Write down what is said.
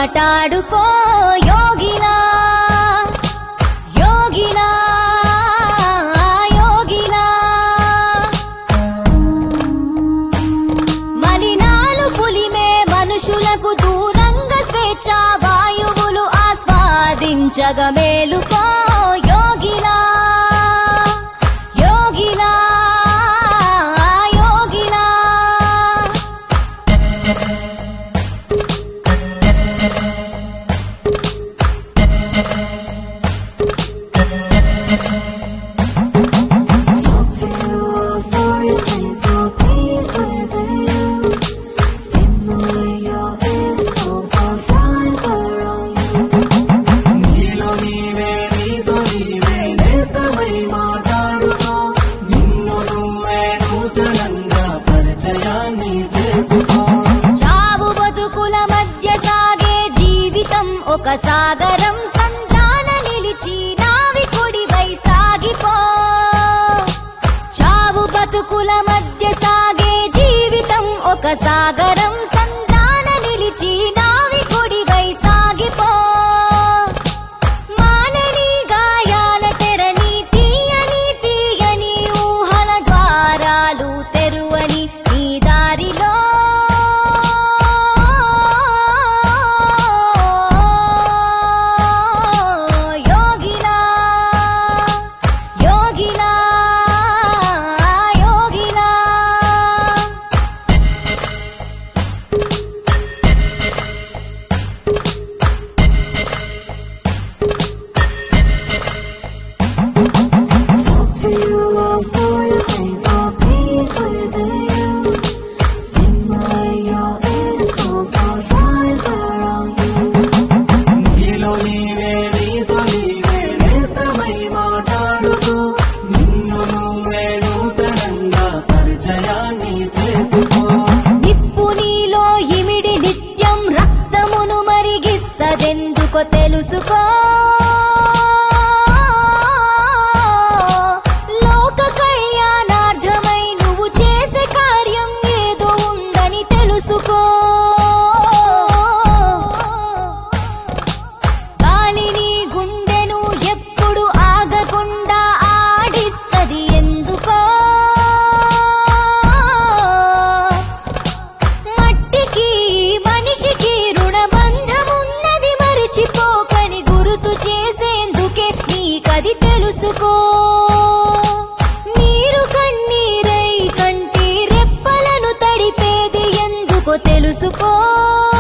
మాటాడుకో యోగిలా యోగిలా యోగిలా మలినాలు పులిమే మనుషులకు దూరంగా స్వేచ్ఛ వాయువులు ఆస్వాదించగ మేలుకో యోగిలా యోగిలా యోగిలా Talk to you for your thankful peace within you. Simulate your inner soul for shine for on you. నీలో నీవే నీతో నీవే నేస్తమై మాట్లాడుకో నిన్ను నువ్వే నూతనంగా పరిచయాన్ని చేసుకో చావు బతుకుల మధ్య సాగే జీవితం ఒక సాగరం సంతాన నిలిచి నావికుడివై సాగిపో చావు బతుకుల మధ్య సాగే జీవితం ఒక సాగరం సంతాన నిలిచి నావికుడివై సాగిపో మానని గాయాల తెరని తీయని తీయని ఊహల ద్వారాలు తెరువని నీ దారిలో యోగిలా యోగిలా యోగిలా Talk to you for your thankful peace within you. Simulate your inner soul for shine for on you. నీలో నీవే నీతో నీవే నేస్తమై మాట్లాడుకో నిన్ను నువ్వే నూతనంగా పరిచయాన్ని చేసుకో నిప్పు నీలో ఇమిడి నిత్యం రక్తమును మరిగిస్తదెందుకో తెలుసుకో లోక కళ్యాణార్థమై నువ్వు చేసే కార్యం ఏదో ఉందని తెలుసుకో గాలిని గుండెను ఎప్పుడు ఆగకుండా ఆడిస్తది ఎందుకో మట్టికి మనిషికి రుణబంధమున్నది మరిచిపోకని గుర్తు చేసేందుకే నీకది తెలుసుకో నీరు కన్నీరై కంటి రెప్పలను తడిపేది ఎందుకో తెలుసుకో